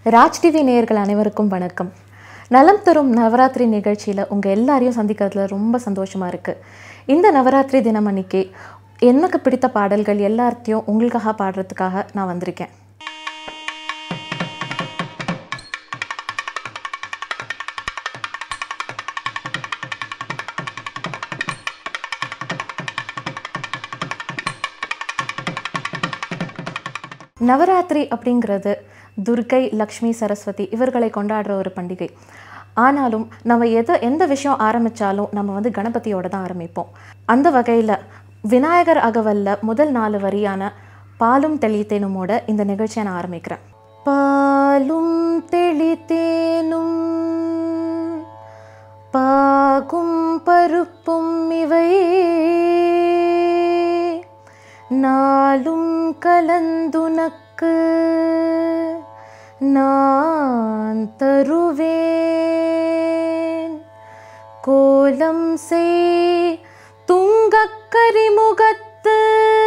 Raj TV நேயர்கள் அனைவருக்கும் வணக்கம் நலம் தரும் நவராத்திரி நிகழ்ச்சியில் உங்கள் எல்லாரையும் சந்திக்கிறதுல ரொம்ப சந்தோஷமாக இருக்குது இந்த நவராத்திரி தினம் அன்னைக்கு எனக்கு பிடித்த பாடல்கள் எல்லாத்தையும் உங்களுக்காக பாடுறதுக்காக நான் வந்திருக்கேன் நவராத்திரி அப்படிங்கிறது துர்கை லக்ஷ்மி சரஸ்வதி இவர்களை கொண்டாடுற ஒரு பண்டிகை ஆனாலும் நம்ம எதை எந்த விஷயம் ஆரம்பித்தாலும் நம்ம வந்து கணபதியோட தான் ஆரம்பிப்போம் அந்த வகையில் விநாயகர் அகவல்ல முதல் நாலு வரியான பாலும் தெளித்தேனுமோட இந்த நிகழ்ச்சியை நான் ஆரம்பிக்கிறேன் பாலும் தெளித்தேனும் பாகும் பருப்பும் இவை நாளும் கலந்துனக்கு நான் தருவேன் கோலம் செய் துங்கக்கரிமுகத்து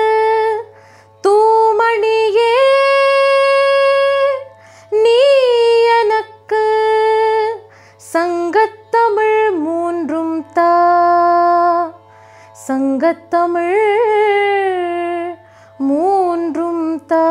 தூமணியே நீ எனக்கு சங்கத்தமிழ் மூன்றும் தா சங்கத்தமிழ் மூன்றும் தா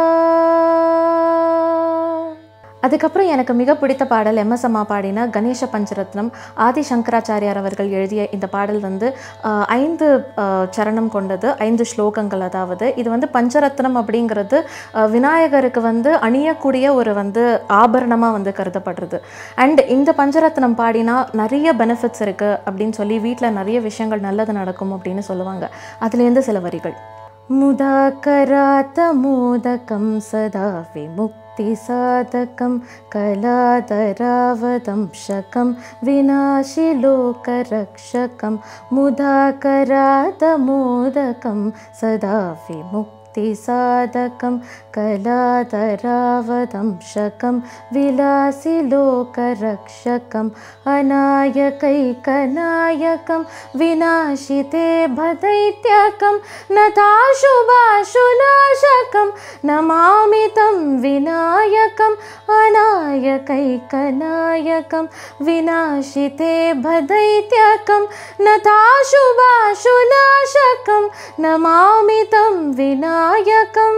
அதுக்கப்புறம் எனக்கு மிக பிடித்த பாடல் எம்எஸ் அம்மா பாடின கணேச பஞ்சரத்னம் ஆதி சங்கராச்சாரியார் அவர்கள் எழுதிய இந்த பாடல் வந்து ஆஹ், ஐந்து ஆஹ், சரணம் கொண்டது ஐந்து ஸ்லோகங்கள் அதாவது இது வந்து பஞ்சரத்னம் அப்படிங்கிறது ஆஹ், விநாயகருக்கு வந்து அணியக்கூடிய ஒரு வந்து ஆபரணமாக வந்து கருதப்படுறது அண்ட் இந்த பஞ்சரத்னம் பாடினா நிறைய பெனிஃபிட்ஸ் இருக்குது அப்படின்னு சொல்லி வீட்டில் நிறைய விஷயங்கள் நல்லது நடக்கும் அப்படின்னு சொல்லுவாங்க அதுலேருந்து சில வரிகள் मुदाकरात मोदकं सदा विमुक्तिसाधकं कलादरावदंशकं विनाशिलोकरक्षकं मुदाकरातमोदकं सदा विमुक्तिसाधकं कलादरावदंशकं विलासिलोकरक्षकम् अनायकैकनायकं विनाशिते भदैत्यकं नताशुभाशुनाशकं नमामि तं विनायकम् अनायकैकनायकं विनाशिते भदैत्यकं नताशुभाशुनाशकं नमामि तं विनायकम्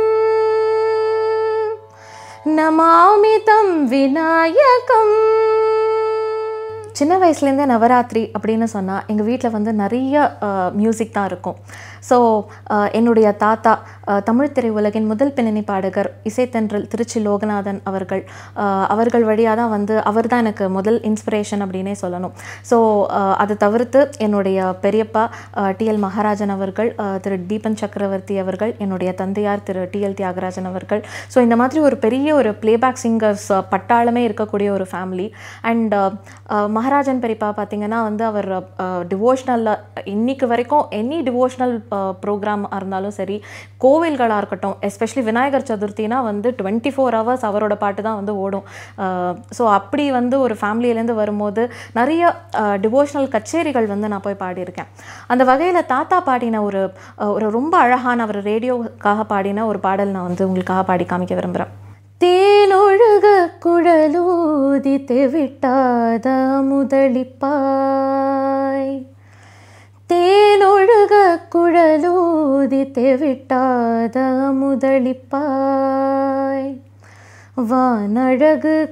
நமாமி தம் விநாயகம் சின்ன வயசுலேருந்தே நவராத்திரி அப்படின்னு சொன்னால் எங்கள் வீட்டில் வந்து நிறைய மியூசிக் தான் இருக்கும் ஸோ என்னுடைய தாத்தா அஹ், தமிழ் திரையுலகின் முதல் பின்னணி பாடகர் இசைத்தென்றல் திருச்சி லோகநாதன் அவர்கள் அஹ், அவர்கள் வழியாக தான் வந்து அவர் தான் எனக்கு முதல் இன்ஸ்பிரேஷன் அப்படின்னே சொல்லணும் ஸோ அதை தவிர்த்து என்னுடைய பெரியப்பா டிஎல் மகாராஜன் அவர்கள் அஹ், திரு தீபன் சக்கரவர்த்தி அவர்கள் என்னுடைய தந்தையார் திரு டிஎல் தியாகராஜன் அவர்கள் ஸோ இந்த மாதிரி ஒரு பெரிய ஒரு பிளேபேக் சிங்கர்ஸ் பட்டாளமே இருக்கக்கூடிய ஒரு ஃபேமிலி அண்ட் மகாராஜன் பெரியப்பா பார்த்தீங்கன்னா வந்து அவர் டிவோஷ்னலில் இன்னைக்கு வரைக்கும் எனி டிவோஷ்னல் ப்ரோக்ராம் இருந்தாலும் சரி கோவில்களாக இருக்கட்டும் எஸ்பெஷலி விநாயகர் சதுர்த்தினா வந்து டுவெண்ட்டி ஃபோர் ஹவர்ஸ் அவரோட பாட்டு தான் வந்து ஓடும் ஸோ அப்படி வந்து ஒரு ஃபேமிலியிலேருந்து வரும்போது நிறைய டிவோஷனல் கச்சேரிகள் வந்து நான் போய் பாடியிருக்கேன் அந்த வகையில் தாத்தா பாடின ஒரு அஹ், ஒரு ரொம்ப அழகான அவர் ரேடியோக்காக பாடின ஒரு பாடல் நான் வந்து உங்களுக்காக பாடி காமிக்க விரும்புகிறேன் தேனொழுக குழலூதி தெவிட்டாத முதலிப்பாய் தேனொழுக குழலூதி தெவிட்டாத முதலிப்பாய் வானழகு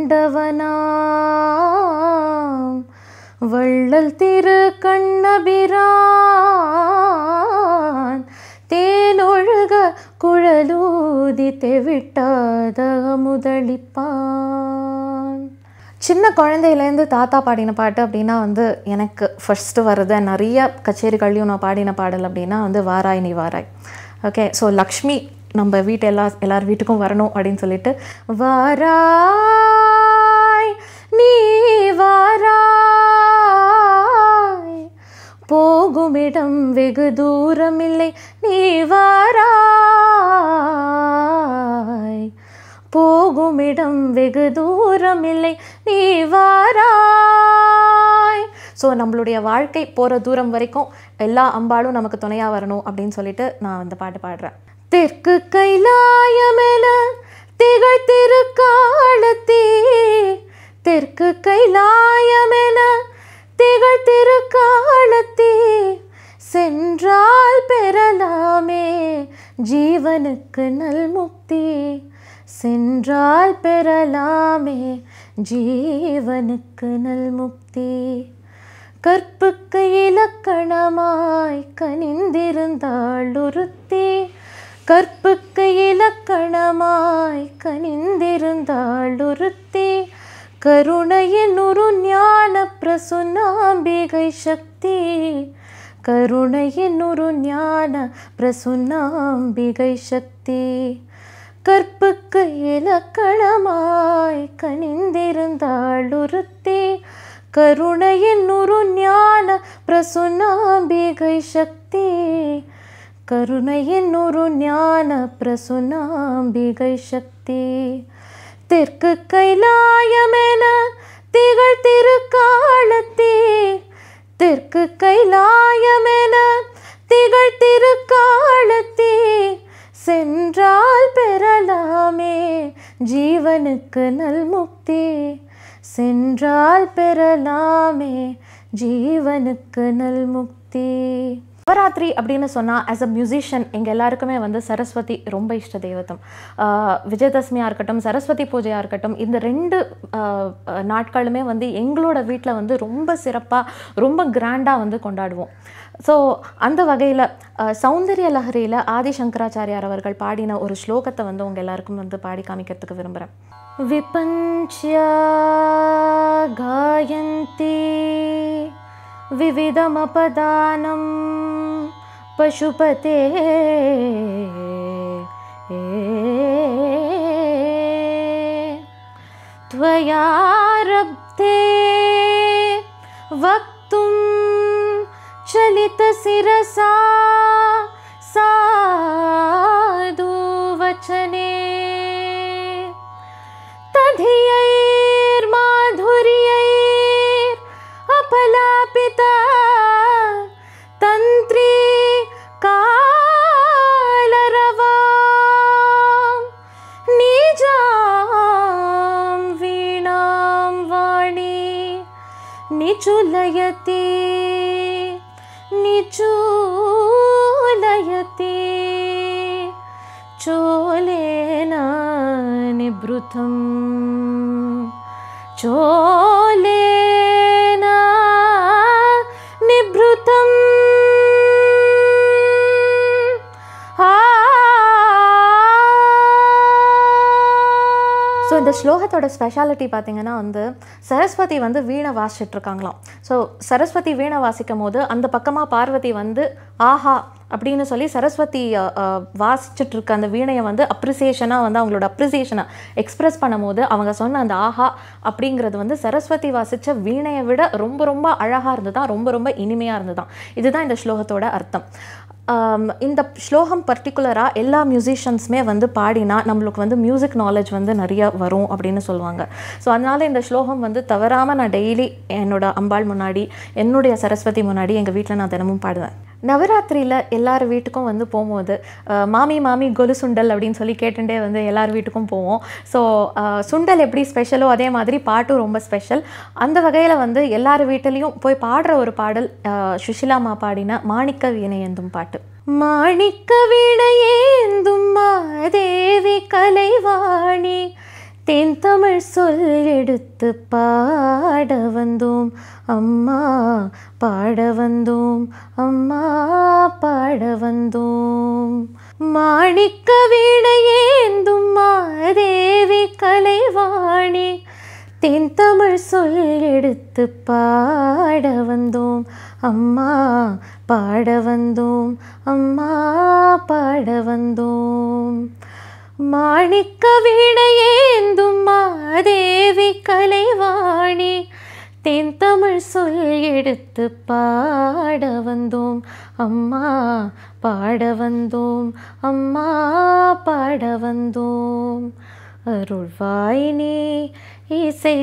கொண்டவனாம் வள்ளல் திரு கண்ணபிரான் தேனொழுக குழலூதி தெவிட்டாத முதலிப்பான் சின்ன குழந்தையிலேருந்து தாத்தா பாடின பாட்டு அப்படின்னா வந்து எனக்கு ஃபர்ஸ்ட்டு வருது நிறைய கச்சேரிகள்லையும் நான் பாடின பாடல் அப்படின்னா வந்து வாராய் நீ வாராய் ஓகே ஸோ லக்ஷ்மி நம்ம வீட்டு எல்லா எல்லார் வீட்டுக்கும் வரணும் அப்படின்னு சொல்லிட்டு வாராய் நீ வாராய் போகுமிடம் வெகு தூரமில்லை நீ வாராய் போகுமிடம் வெகு தூரமில்லை நீ வாராய் ஸோ நம்மளுடைய வாழ்க்கை போகிற தூரம் வரைக்கும் எல்லா அம்பாலும் நமக்கு துணையாக வரணும் அப்படின்னு சொல்லிட்டு நான் இந்த பாட்டு பாடுறேன் தெற்கு கைலாயமென திகழ் திருக்காலத்தே தெற்கு கைலாயமென திகழ் திருக்காலத்தே சென்றால் பெறலாமே ஜீவனுக்கு நல்முக்தி சென்றால் பெறலாமே ஜீவனுக்கு நல்முக்தி கற்புக்கு இலக்கணமாய் கனிந்திருந்தாள் ஒருத்தி கற்புக்கு இலக்கணமாய் கனிந்திருந்தாள் ஒருத்தி கருணையின் ஒரு ஞான பிரசுன்னாம்பிகை சக்தி கருணையின் ஒரு ஞான பிரசுன்னாம்பிகை சக்தி கற்புக்கு இலக்கணமாய் கனிந்திருந்தாள் ஒருத்தி கருணையின் ஒரு ஞான பிரசுன்னாம்பிகை சக்தி கருணையின் ஒரு ஞான பிரசுன்னாம்பிகை சக்தி தெற்கு கைலாயமென திகழ் திருக்காலத்தே தெற்கு கைலாயமென திகழ் திருக்காலத்தே சென்றால் பெறலாமே ஜீவனுக்கு நல்முக்தி சென்றால் பெறலாமே ஜீவனுக்கு நல்முக்தி நவராத்திரி அப்படின்னு சொன்னால் ஆஸ் அ மியூசிஷியன் எங்கள் எல்லாருக்குமே வந்து சரஸ்வதி ரொம்ப இஷ்ட தெய்வத்தம் ஆஹ் விஜயதசமியாக இருக்கட்டும் சரஸ்வதி பூஜையாக இருக்கட்டும் இந்த ரெண்டு ஆஹ் ஆஹ் நாட்களுமே வந்து எங்களோட வீட்டில் வந்து ரொம்ப சிறப்பாக ரொம்ப கிராண்டாக வந்து கொண்டாடுவோம் ஸோ அந்த வகையில் சௌந்தர்ய லஹரியில் ஆதிசங்கராச்சாரியார் அவர்கள் பாடின ஒரு ஸ்லோகத்தை வந்து உங்கள் எல்லாருக்கும் வந்து பாடி காமிக்கிறதுக்கு விரும்புகிறேன் விபஞ்சியா காயந்தி विविधमपदानं पशुपते त्वयारब्धे वक्तुं चलितशिरसा साधु वचने तधियैर्माधुर्यैर् अपलापिता तन्त्री कालरवा निजां वीणां वाणी निचुलयति निचूलयति चोलेन निभृतं चोलेन निभृतम् ஸோ இந்த ஸ்லோகத்தோட ஸ்பெஷாலிட்டி பார்த்தீங்கன்னா வந்து சரஸ்வதி வந்து வீணை வாசிச்சுட்டு இருக்காங்களாம் ஸோ சரஸ்வதி வீணை வாசிக்கும் போது அந்த பக்கமாக பார்வதி வந்து ஆஹா அப்படின்னு சொல்லி சரஸ்வதி அஹ், அஹ், வாசிச்சுட்டு இருக்க அந்த வீணையை வந்து அப்ரிசியேஷனாக வந்து அவங்களோட அப்ரிசியேஷனை எக்ஸ்பிரஸ் பண்ணும்போது அவங்க சொன்ன அந்த ஆஹா அப்படிங்கிறது வந்து சரஸ்வதி வாசித்த வீணையை விட ரொம்ப ரொம்ப அழகாக இருந்ததான் ரொம்ப ரொம்ப இனிமையாக இருந்ததான் இதுதான் இந்த ஸ்லோகத்தோட அர்த்தம் ஆம், இந்த ஸ்லோகம் பர்டிகுலராக எல்லா மியூசிஷியன்ஸுமே வந்து பாடினா நம்மளுக்கு வந்து மியூசிக் நாலேஜ் வந்து நிறைய வரும் அப்படின்னு சொல்லுவாங்க ஸோ அதனால் இந்த ஸ்லோகம் வந்து தவறாமல் நான் டெய்லி என்னோட அம்பாள் முன்னாடி என்னுடைய சரஸ்வதி முன்னாடி எங்கள் வீட்டில் நான் தினமும் பாடுவேன் நவராத்திரியில் எல்லார் வீட்டுக்கும் வந்து போகும்போது அஹ், மாமி மாமி கொலு சுண்டல் அப்படின்னு சொல்லி கேட்டுட்டே வந்து எல்லார் வீட்டுக்கும் போவோம் ஸோ சுண்டல் எப்படி ஸ்பெஷலோ அதே மாதிரி பாட்டும் ரொம்ப ஸ்பெஷல் அந்த வகையில் வந்து எல்லார் வீட்டிலையும் போய் பாடுற ஒரு பாடல் அஹ், சுஷிலாமா பாடின மாணிக்க வீணையேந்தும் பாட்டு மாணிக்க வீணையேந்தும் மாதேவி கலைவாணி தென் தமிழ் சொல் எடுத்து பாட வந்தோம் அம்மா பாட வந்தோம் அம்மா பாட வந்தோம் மாணிக்க வீணையேந்தும் மாதேவி கலைவாணி தென் தமிழ் சொல் எடுத்து பாட வந்தோம் அம்மா பாட வந்தோம் அம்மா பாட வந்தோம் மாணிக்க வீணையேந்தும் மாதேவி கலைவாணி தென் தமிழ் சொல் எடுத்து பாட வந்தோம் அம்மா பாட வந்தோம் அம்மா பாட வந்தோம் அருள்வாய் நீ இசை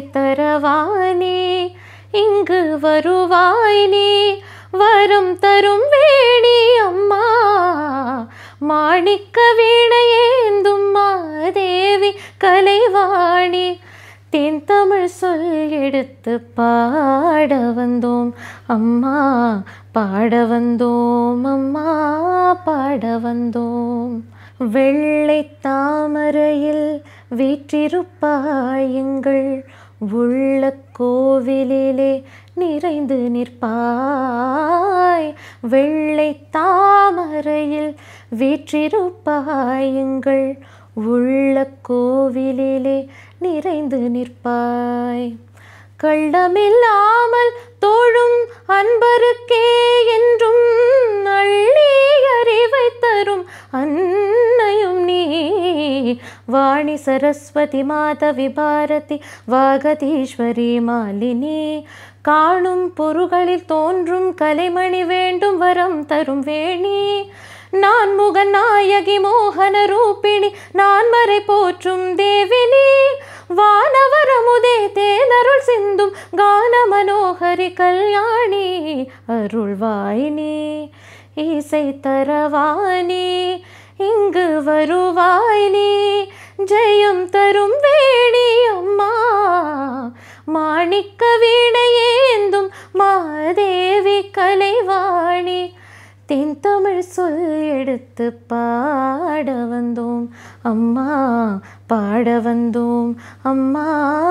தரவானே இங்கு வருவாய் நீ வரம் தரும் வேணி அம்மா மாணிக்க வீணையேந்தும் மாதேவி தேவி கலைவாணி தென் தமிழ் சொல் எடுத்து பாட வந்தோம் அம்மா பாட வந்தோம் அம்மா பாட வந்தோம் வெள்ளை தாமரையில் வீற்றிருப்பாய் எங்கள் உள்ள கோவிலிலே நிறைந்து நிற்பாய் வெள்ளை தாமரையில் வீற்றிருப்பாய் எங்கள் உள்ள கோவிலிலே நிறைந்து நிற்பாய் கள்ளமில்லாமல் தோழும் அன்பருக்கே என்றும் அள்ளி அறிவை தரும் அன்னையும் நீ வாணி சரஸ்வதி மாதவி பாரதி வாகதீஸ்வரி மாலினி காணும் பொருள்களில் தோன்றும் கலைமணி வேண்டும் வரம் தரும் வேணி நான் முகன் நாயகி மோகன ரூபிணி நான் மறை போற்றும் தேவினி வானவரமுதே தேனருள் சிந்தும் கான மனோகரி கல்யாணி அருள்வாயினி இசை தரவானி இங்கு வருவாய் நீ ஜெயம் தரும் வேணி அம்மா மாணிக்க வீணையேந்தும் மாதேவி கலைவாணி தென் தமிழ் சொல் எடுத்து பாட வந்தோம் அம்மா பாட வந்தோம் அம்மா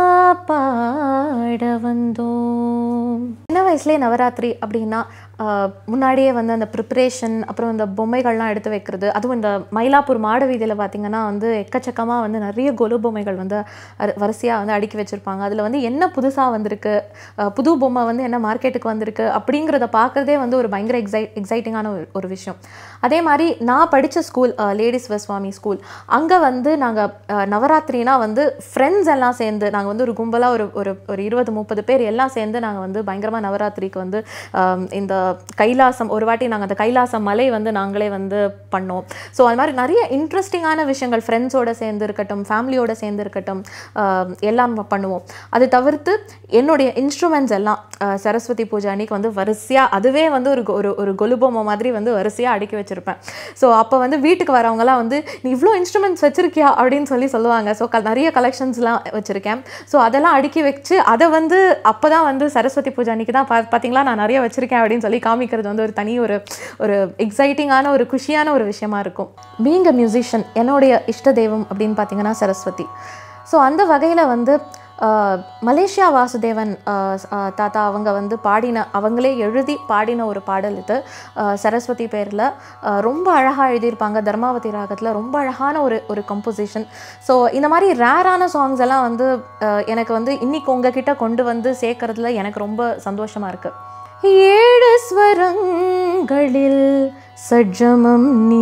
பாட வந்தோம் சின்ன வயசுலேயே நவராத்திரி அப்படின்னா ஆஹ், முன்னாடியே வந்து அந்த ப்ரிப்ரேஷன் அப்புறம் இந்த பொம்மைகள்லாம் எடுத்து வைக்கிறது அதுவும் இந்த மயிலாப்பூர் மாட வீதியில் பார்த்தீங்கன்னா வந்து எக்கச்சக்கமாக வந்து நிறைய கொலு பொம்மைகள் வந்து வரிசையாக வந்து அடுக்கி வச்சுருப்பாங்க அதில் வந்து என்ன புதுசாக வந்திருக்கு ஆஹ், புது பொம்மை வந்து என்ன மார்க்கெட்டுக்கு வந்திருக்கு அப்படிங்கிறத பார்க்குறதே வந்து ஒரு பயங்கர எக்ஸை எக்ஸைட்டிங்கான ஒரு ஒரு விஷயம் அதே மாதிரி நான் படித்த ஸ்கூல் லேடிஸ் வஸ்வாமி ஸ்கூல் அங்கே வந்து நாங்கள் நவராத்திரினா வந்து ஃப்ரெண்ட்ஸ் எல்லாம் சேர்ந்து நாங்கள் வந்து ஒரு கும்பலாக ஒரு ஒரு ஒரு இருபது முப்பது பேர் எல்லாம் சேர்ந்து நாங்கள் வந்து பயங்கரமாக நவராத்திரிக்கு வந்து ஆம், இந்த கைலாசம் ஒரு வாட்டி நாங்கள் அந்த கைலாசம் மலை வந்து நாங்களே வந்து பண்ணோம் ஸோ அது மாதிரி நிறைய இன்ட்ரெஸ்டிங்கான விஷயங்கள் ஃப்ரெண்ட்ஸோட சேர்ந்து இருக்கட்டும் ஃபேமிலியோட சேர்ந்து இருக்கட்டும் ஆம், எல்லாம் பண்ணுவோம் அது தவிர்த்து என்னுடைய இன்ஸ்ட்ருமெண்ட்ஸ் எல்லாம் ஆ, சரஸ்வதி பூஜை அன்னைக்கு வந்து வரிசையாக அதுவே வந்து ஒரு கொ- ஒரு ஒரு கொலுபொம்மை மாதிரி வந்து வரிசையாக அடுக்கி வச்சுருப்பேன் ஸோ அப்போ வந்து வீட்டுக்கு வரவங்கலாம் வந்து நீ இவ்வளோ இன்ஸ்ட்ருமெண்ட்ஸ் வச்சிருக்கியா அப்படின்னு சொல்லி சொல்லுவாங்க ஸோ க நிறைய கலெக்ஷன்ஸ்லாம் வச்சுருக்கேன் ஸோ அதெல்லாம் அடுக்கி வச்சு அதை வந்து அப்போ தான் வந்து சரஸ்வதி பூஜை அன்னைக்கு தான் பா பார்த்தீங்களா நான் நிறைய வச்சுருக்கேன் அப்படின்னு சொல்லி காமிக்கிறது வந்து ஒரு தனி ஒரு ஒரு எக்ஸைட்டிங்கான ஒரு குஷியான ஒரு விஷயமா இருக்கும் பீங் அ மியூசிஷியன் என்னுடைய இஷ்ட தெய்வம் அப்படின்னு பார்த்தீங்கன்னா சரஸ்வதி ஸோ அந்த வகையில் வந்து ஆஹ், மலேசியா வாசுதேவன் ஆஹ், ஆஹ், தாத்தா அவங்க வந்து பாடின அவங்களே எழுதி பாடின ஒரு பாடல் இது ஆஹ், சரஸ்வதி பேரில் ரொம்ப அழகாக எழுதியிருப்பாங்க தர்மாவதி ராகத்தில் ரொம்ப அழகான ஒரு ஒரு கம்போசிஷன் ஸோ இந்த மாதிரி ரேரான சாங்ஸ் எல்லாம் வந்து ஆஹ், எனக்கு வந்து இன்னைக்கு உங்ககிட்ட கொண்டு வந்து சேர்க்கறதுல எனக்கு ரொம்ப சந்தோஷமாக இருக்குது ஏழு ஸ்வரங்களில் சஜ்ஜமம் நீ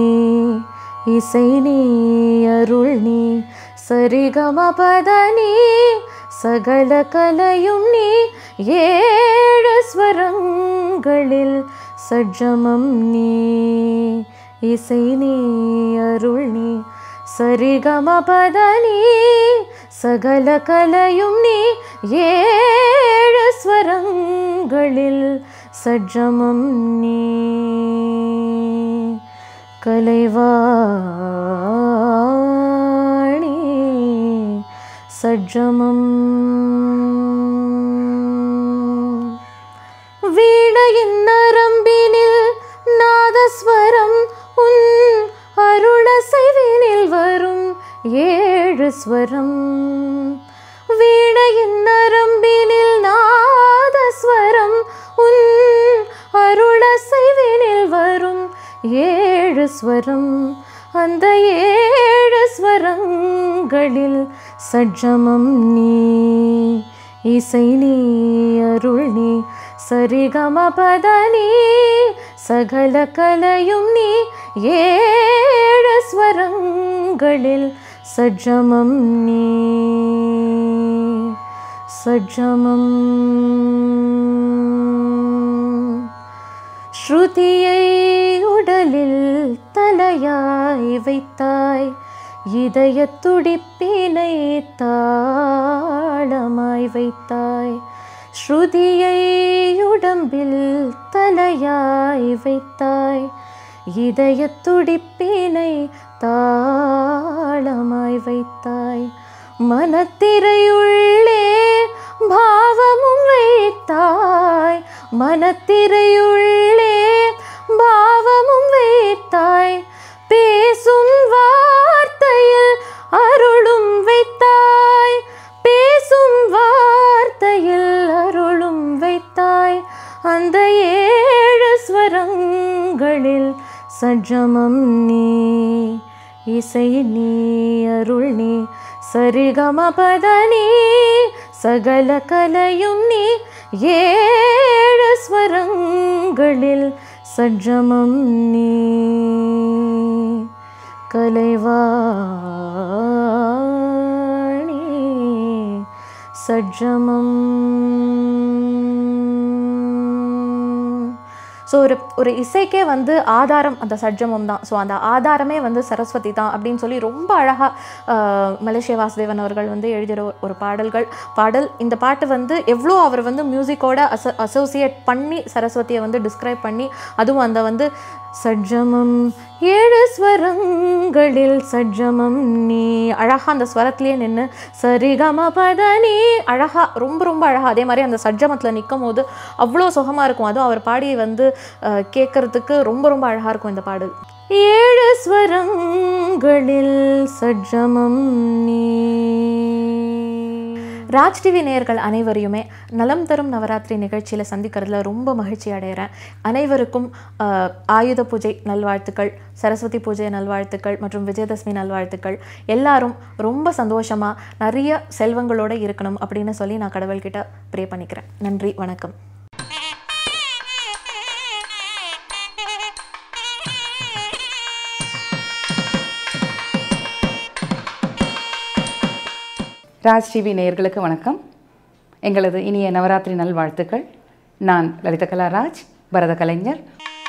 இசை நீ அருள் நீ சரிகம பத நீ சகல கலையும் நீ ஏழு ஸ்வரங்களில் சஜ்ஜமம் நீ இசை நீ அருள் நீ சரிகம பத நீ சகல கலையும் நீ ஏழு ஸ்வரங்களில் சஜ்ஜமம் நீ கலைவாணி சஜ்ஜமம் வீணையின் நரம்பினில் நாதஸ்வரம் உன் அருளசைவினில் வரும் ஏழு ஸ்வரம் வீணையின் நரம்பினில் நாதஸ்வரம் உன் அருளசைவினில் வரும் ஏழு ஸ்வரம் அந்த ஏழு ஸ்வரங்களில் சஜ்ஜமம் நீ இசை நீ அருள் நீ சரிகம பத நீ சகல கலையும் நீ ஏழு ஸ்வரங்களில் சஜ்ஜமம் நீ சஜ்ஜமம் ஸ்ருதியை உடலில் தலையாய் வைத்தாய் இதய துடிப்பினை தாளமாய் வைத்தாய் ஸ்ருதியை உடம்பில் தலையாய் வைத்தாய் இதய துடிப்பினை தாளமாய் வைத்தாய் மனத்திரையுள்ளே பாவமும் வைத்தாய் மனத்திரையுள்ளே பாவமும் வைத்தாய் பேசும் வார்த்தையில் அருளும் வைத்தாய் பேசும் வார்த்தையில் அருளும் வைத்தாய் அந்த ஏழு ஸ்வரங்களில் சஜமம் நீ இசை நீ அருள் நீ சரிகம பத நீ சகல கலையும் நீ ஏழு ஸ்வரங்களில் சஜமம் நீ கலைவாணி சஜமம் ஸோ ஒரு ஒரு இசைக்கே வந்து ஆதாரம் அந்த சட்ஜமம் தான் ஸோ அந்த ஆதாரமே வந்து சரஸ்வதி தான் அப்படின்னு சொல்லி ரொம்ப அழகாக மலேசிய வாசுதேவன் அவர்கள் வந்து எழுதிய ஒரு- ஒரு பாடல்கள் பாடல் இந்த பாட்டு வந்து எவ்வளோ அவர் வந்து மியூசிக்கோட அச அசோசியேட் பண்ணி சரஸ்வதியை வந்து டிஸ்கிரைப் பண்ணி அதுவும் அந்த வந்து சட்ஜமம் ஏழு ஸ்வரங்களில் சட்ஜமம் நீ அழகாக அந்த ஸ்வரத்துலேயே நின்று சரிகம பத நீ அழகாக ரொம்ப ரொம்ப அழகாக அதே மாதிரி அந்த சட்ஜமத்தில் நிற்கும் போது அவ்வளோ சுகமாக இருக்கும் அதுவும் அவர் பாடி வந்து அஹ், கேட்கறதுக்கு ரொம்ப ரொம்ப அழகாக இருக்கும் இந்த பாடல் ஏழு ஸ்வரங்களில் சட்ஜமம் நீ ராஜ் டிவி நேயர்கள் அனைவரையுமே நலம் தரும் நவராத்திரி நிகழ்ச்சியில் சந்திக்கிறதுல ரொம்ப மகிழ்ச்சி அடைகிறேன் அனைவருக்கும் ஆஹ், ஆயுத பூஜை நல்வாழ்த்துக்கள் சரஸ்வதி பூஜை நல்வாழ்த்துக்கள் மற்றும் விஜயதசமி நல்வாழ்த்துக்கள் எல்லாரும் ரொம்ப சந்தோஷமாக நிறைய செல்வங்களோட இருக்கணும் அப்படின்னு சொல்லி நான் கடவுள்கிட்ட ப்ரே பண்ணிக்கிறேன் நன்றி வணக்கம் ராஜ் டிவி நேயர்களுக்கு வணக்கம் எங்களது இனிய நவராத்திரி நல்வாழ்த்துக்கள் நான் லலிதகலா ராஜ் பரத கலைஞர்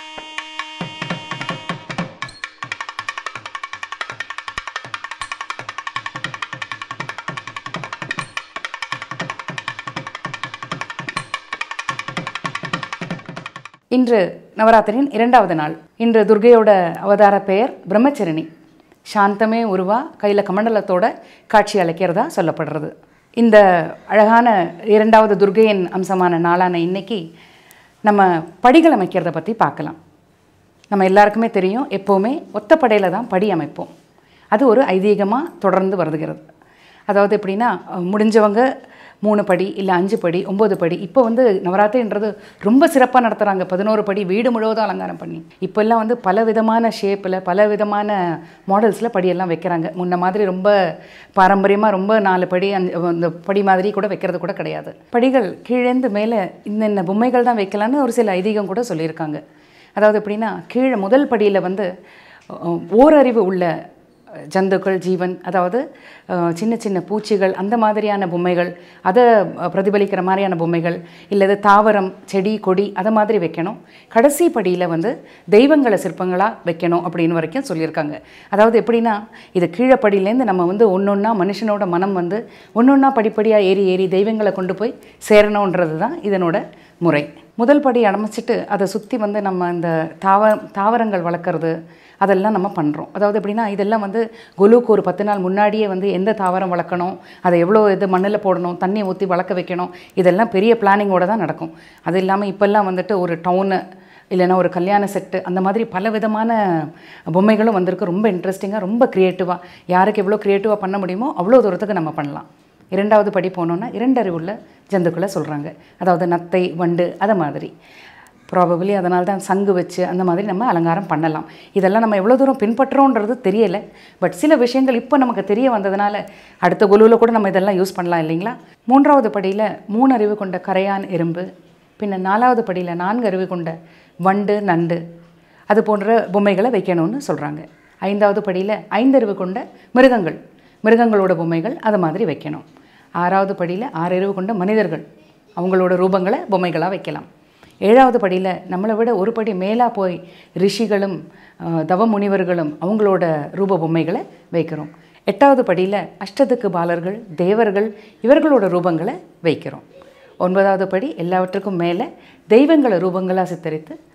இன்று நவராத்திரியின் இரண்டாவது நாள் இன்று துர்கையோட அவதார பெயர் பிரம்மச்சரிணி சாந்தமே உருவா கையில் கமண்டலத்தோட காட்சி அளிக்கிறதா சொல்லப்படுறது இந்த அழகான இரண்டாவது துர்கையின் அம்சமான நாளான இன்னைக்கு நம்ம படிகள் அமைக்கிறத பற்றி பார்க்கலாம் நம்ம எல்லாருக்குமே தெரியும் எப்போவுமே ஒத்தப்படையில் தான் படி அமைப்போம் அது ஒரு ஐதீகமாக தொடர்ந்து வருதுகிறது அதாவது எப்படின்னா அஹ், முடிஞ்சவங்க மூணு படி இல்லை அஞ்சு படி ஒம்பது படி இப்போ வந்து நவராத்திரின்றது ரொம்ப சிறப்பாக நடத்துகிறாங்க பதினோரு படி வீடு முழுவதும் அலங்காரம் பண்ணி இப்போல்லாம் வந்து பல விதமான ஷேப்பில் பல விதமான மாடல்ஸில் படியெல்லாம் வைக்கிறாங்க முன்ன மாதிரி ரொம்ப பாரம்பரியமாக ரொம்ப நாலு படி அஞ்சு இந்த படி மாதிரி கூட வைக்கிறது கூட கிடையாது படிகள் கீழேந்து மேலே இன்னென்ன பொம்மைகள் தான் வைக்கலான்னு ஒரு சில ஐதீகம் கூட சொல்லியிருக்காங்க அதாவது எப்படின்னா கீழே முதல் படியில் வந்து அஹ், ஓரறிவு உள்ள அஹ், ஜந்துக்கள் ஜீவன் அதாவது அஹ், சின்ன சின்ன பூச்சிகள் அந்த மாதிரியான பொம்மைகள் அதை அஹ், பிரதிபலிக்கிற மாதிரியான பொம்மைகள் இல்லது தாவரம் செடி கொடி அதை மாதிரி வைக்கணும் கடைசி படியில் வந்து தெய்வங்களை சிற்பங்களாக வைக்கணும் அப்படின்னு வரைக்கும் சொல்லியிருக்காங்க அதாவது எப்படின்னா இது கீழே படியிலேருந்து நம்ம வந்து ஒன்று ஒன்றா மனுஷனோட மனம் வந்து ஒன்று ஒன்றா படிப்படியாக ஏறி ஏறி தெய்வங்களை கொண்டு போய் சேரணுன்றது தான் இதனோட முறை முதல் படி அமைச்சிட்டு அதை சுற்றி வந்து நம்ம இந்த தாவ தாவரங்கள் வளர்க்குறது அதெல்லாம் நம்ம பண்ணுறோம் அதாவது எப்படின்னா இதெல்லாம் வந்து குலுக்கு ஒரு பத்து நாள் முன்னாடியே வந்து எந்த தாவரம் வளர்க்கணும் அதை எவ்வளோ இது மண்ணில் போடணும் தண்ணி ஊற்றி வளர்க்க வைக்கணும் இதெல்லாம் பெரிய பிளானிங்கோட தான் நடக்கும் அது இல்லாமல் இப்போல்லாம் வந்துட்டு ஒரு டவுனு இல்லைன்னா ஒரு கல்யாண செட்டு அந்த மாதிரி பல விதமான பொம்மைகளும் வந்திருக்கு ரொம்ப இன்ட்ரெஸ்டிங்காக ரொம்ப க்ரியேட்டிவாக யாருக்கு எவ்வளோ க்ரியேட்டிவாக பண்ண முடியுமோ அவ்வளோ தூரத்துக்கு நம்ம பண்ணலாம் இரண்டாவது படி போனோன்னா இரண்டறிவுள்ள ஜந்துக்களை சொல்கிறாங்க அதாவது நத்தை வண்டு அதை மாதிரி ப்ராபபிளி அதனால தான் சங்கு வச்சு அந்த மாதிரி நம்ம அலங்காரம் பண்ணலாம் இதெல்லாம் நம்ம எவ்வளோ தூரம் பின்பற்றோன்றது தெரியலை பட் சில விஷயங்கள் இப்போ நமக்கு தெரிய வந்ததுனால அடுத்த குழுவில் கூட நம்ம இதெல்லாம் யூஸ் பண்ணலாம் இல்லைங்களா மூன்றாவது படியில் மூணு அறிவு கொண்ட கரையான் எறும்பு பின்ன நாலாவது படியில் நான்கு அறிவு கொண்ட வண்டு நண்டு அது போன்ற பொம்மைகளை வைக்கணும்னு சொல்கிறாங்க ஐந்தாவது படியில் ஐந்தறிவு கொண்ட மிருகங்கள் மிருகங்களோட பொம்மைகள் அது மாதிரி வைக்கணும் ஆறாவது படியில் ஆறறிவு கொண்ட மனிதர்கள் அவங்களோட ரூபங்களை பொம்மைகளாக வைக்கலாம் ஏழாவது படியில் நம்மளை விட ஒரு படி மேலாக போய் ரிஷிகளும் அஹ், தவ முனிவர்களும் அவங்களோட ரூப பொம்மைகளை வைக்கிறோம் எட்டாவது படியில் அஷ்டத்துக்கு பாலர்கள் தேவர்கள் இவர்களோட ரூபங்களை வைக்கிறோம் ஒன்பதாவது படி எல்லாவற்றுக்கும் மேலே தெய்வங்களை ரூபங்களாக சித்தரித்து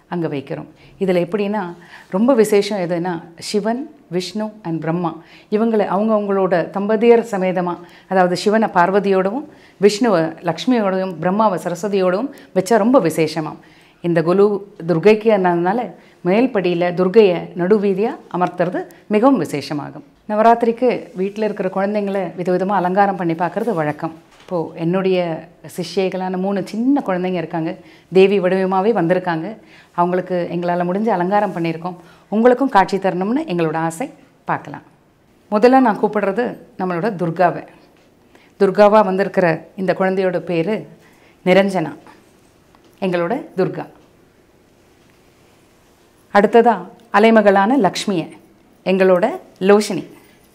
அங்கே வைக்கிறோம் இதில் எப்படின்னா ரொம்ப விசேஷம் எதுனா சிவன் விஷ்ணு அண்ட் பிரம்மா இவங்களை அவங்க அவங்களோட தம்பதியர் சமேதமாக அதாவது சிவனை பார்வதியோடவும் விஷ்ணுவை லக்ஷ்மியோடவும் பிரம்மாவை சரஸ்வதியோடவும் வச்சா ரொம்ப விசேஷமாம் இந்த குலு துர்கைக்கு அதனால மேல்படியில் துர்கையை நடுவீதியாக அமர்த்துறது மிகவும் விசேஷமாகும் நவராத்திரிக்கு வீட்டில் இருக்கிற குழந்தைங்கள விதவிதமாக அலங்காரம் பண்ணி பார்க்குறது வழக்கம் இப்போது என்னுடைய சிஷ்யைகளான மூணு சின்ன குழந்தைங்க இருக்காங்க தேவி வடிவமாகவே வந்திருக்காங்க அவங்களுக்கு எங்களால் முடிஞ்ச அலங்காரம் பண்ணியிருக்கோம் உங்களுக்கும் காட்சி தரணும்னு எங்களோட ஆசை பார்க்கலாம் முதல்ல நான் கூப்பிடுறது நம்மளோட துர்காவை துர்காவாக வந்திருக்கிற இந்த குழந்தையோட பேர் நிரஞ்சனா எங்களோட துர்கா அடுத்ததா அலைமகளான லக்ஷ்மியை எங்களோட லோஷினி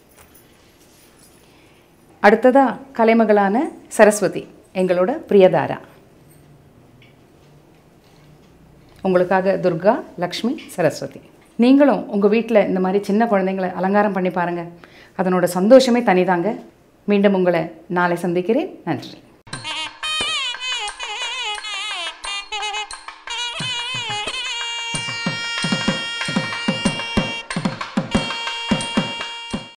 அடுத்ததா கலைமகளான சரஸ்வதி எங்களோட பிரியதாரா உங்களுக்காக துர்கா லக்ஷ்மி சரஸ்வதி நீங்களும் உங்கள் வீட்டில் இந்த மாதிரி சின்ன குழந்தைங்களை அலங்காரம் பண்ணி பாருங்கள் அதனோட சந்தோஷமே தனிதாங்க மீண்டும் உங்களை நாளை சந்திக்கிறேன் நன்றி